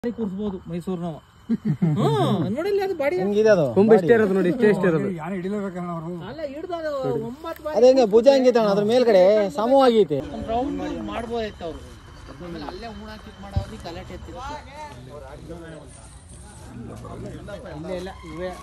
ಕೂರಿಸ್ಬೋದು ಮೈಸೂರಿನವ ಹ್ಮ್ ನೋಡಿಲ್ಲ ಅದು ಬಾಡಿ ಹೆಂಗಿದೆ ಅದು ಕೊಂಬು ಇಷ್ಟೇ ಇರೋದು ನೋಡಿ ಇಷ್ಟೇ ಇಷ್ಟೇ ಇರೋದು ಅಲ್ಲ ಹಿಡ್ದು ಅದು ಒಂಬತ್ತು ಬಾರಿ ಅದ ಹೆಂಗೆ ಭುಜ ಹೆಂಗೈತೆ ಅಣ್ಣ ಅದ್ರ ಮೇಲ್ಗಡೆ ಸಮವಾಗೈತೆ ಒಂದು ರೌಂಡ್ ಮಾಡ್ಬೋದಾಯ್ತು ಅವ್ರು ಆಮೇಲೆ ಅಲ್ಲೇ ಉಣಾಕಿ ಮಾಡೋದು ಗಲಾಟೆ ಎತ್ತಿರುತ್ತೆ ಇಲ್ಲ ಇಲ್ಲ ಇವೇ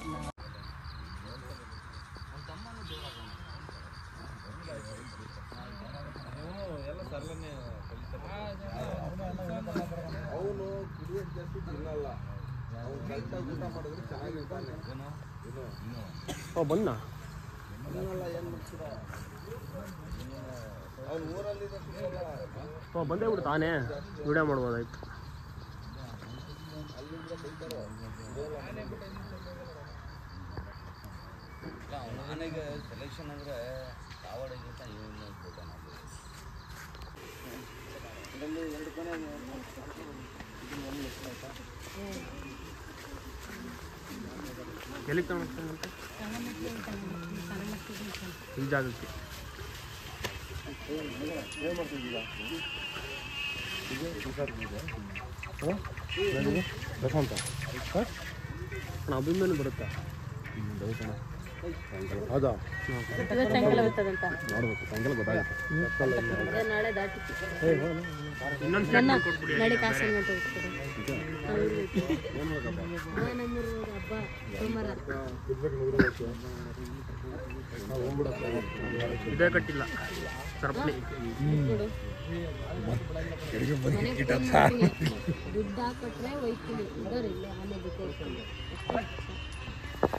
ಓ ಬಣ್ಣ ಓ ಬಂದೇ ಬಿಡು ತಾನೇ ವಿಡಿಯೋ ಮಾಡ್ಬೋದಾಯ್ತು ಆನೆಗೆ ಸೆಲೆಕ್ಷನ್ ಅಂದ್ರೆ ಕಾವಡಿಗಿಂತ ಇವನ್ನ ಎಲ್ಲಿಗೆ ತಗೊಂಡು ಈ ಜಾಗಕ್ಕೆ ಪ್ರಶಾಂತ ಅಣ್ಣ ಅಭಿಮಾನ ಬರುತ್ತಾ ಹೌದಾ ಇವತ್ತು ಸಾಯಂಕಾಲ ಬರ್ತದಂತ ನೋಡ್ಬೇಕು ಸಾಯಂಕಾಲ ಗೊತ್ತಾಗುತ್ತೆ ಅದೇ ನಾಳೆ ದಾಟಿ ಇನ್ನೊಂದು ನನ್ನ ಸ್ಟೇಟ್ಮೆಂಟ್ ಕೊಟ್ಬಿಡಿ ನಾಳೆ ಕಾಸಲ್ ಗಂಟೆ ಹೋಗ್ತಾರೆ ನಮ್ಮೂರು ಹಬ್ಬ ಸೋಮವಾರ ಇದೇ ಕಟ್ಟಿಲ್ಲ ಸರಪಣಿ ನೋಡು ಮನೆಗೆ ಫೋನ್ ಮಾಡ್ತೀನಿ. ದುಡ್ಡು ಹಾಕೊಟ್ರೆ ಒಯ್ತೀನಿ ಇದ್ದವ್ರು ಇಲ್ಲೇ ಆನೆ ಜೊತೆ ಇಟ್ಕೊಂಡು. ಅಷ್ಟೇ.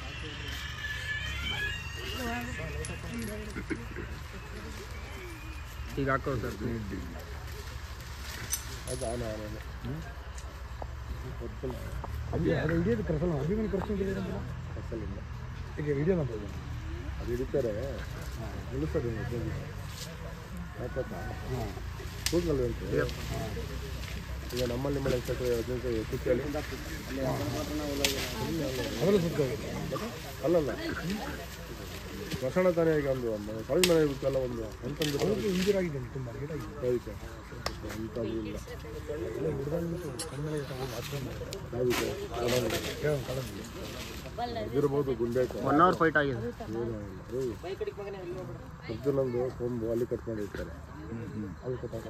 ಈಗ ಹಾಕೋದು ಸರ್ ಹಿಡಿಯೋದು ಕರ್ಸಲ್ಲ ಅಭಿಮಾನಿ ಕರ್ಸ್ಕೊಂಡಿಲ್ಲ ಈಗ ಹಿಡಿಯೋಣ ಅದು ಹಿಡಿತಾರೆ ನಿಲ್ಲಿಸ್ತಾರೆ ಯಾಕತ್ತಾ ಕೂದಲಲ್ಲ ಉಂಟು ಈಗ ನಮ್ಮಲ್ಲಿ ಮಳೆ ಕುಚ್ಚಲ್ಲಿ ಅದೆಲ್ಲ ಸುತ್ತ ಅಲ್ಲಲ್ಲ ಸ್ಮಶಾನ ತಾನೇ ಈಗ ಒಂದು ಕಳೆದ ಮನೆ ಬಿಟ್ಟಲ್ಲ ಒಂದು ಅಂತಂದ್ರೆ ಇಂಜೂರ್ ಆಗಿದೆ ತುಂಬ ಅದಕ್ಕೆ ಅಂಥದ್ದು ಇಲ್ಲ ಇದಿರ್ಬೋದು ಗುಂಡೇಕ ಒನ್ ಅವರ್ ಫೈಟ್ ಆಗಿದೆ ಅರ್ಜುನಂದು ಕೊಂಬು ಅಲ್ಲಿ ಕಟ್ ಮಾಡಿರ್ತಾರೆ ಅಲ್ಲಿ ಕಟ್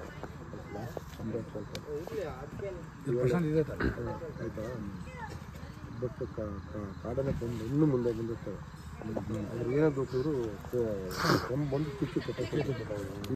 ಆಯ್ತಾ ಬಟ್ ಕಾಡನೆ ಕೊಂಬು ಇನ್ನೂ ಮುಂದೆ ಬಂದಿರ್ತವೆ ಅದ್ರ ಏನಾದ್ರು ಕೊಂಬು ಬಂದು ಚುಚ್ಚು ಕಟ್ಟ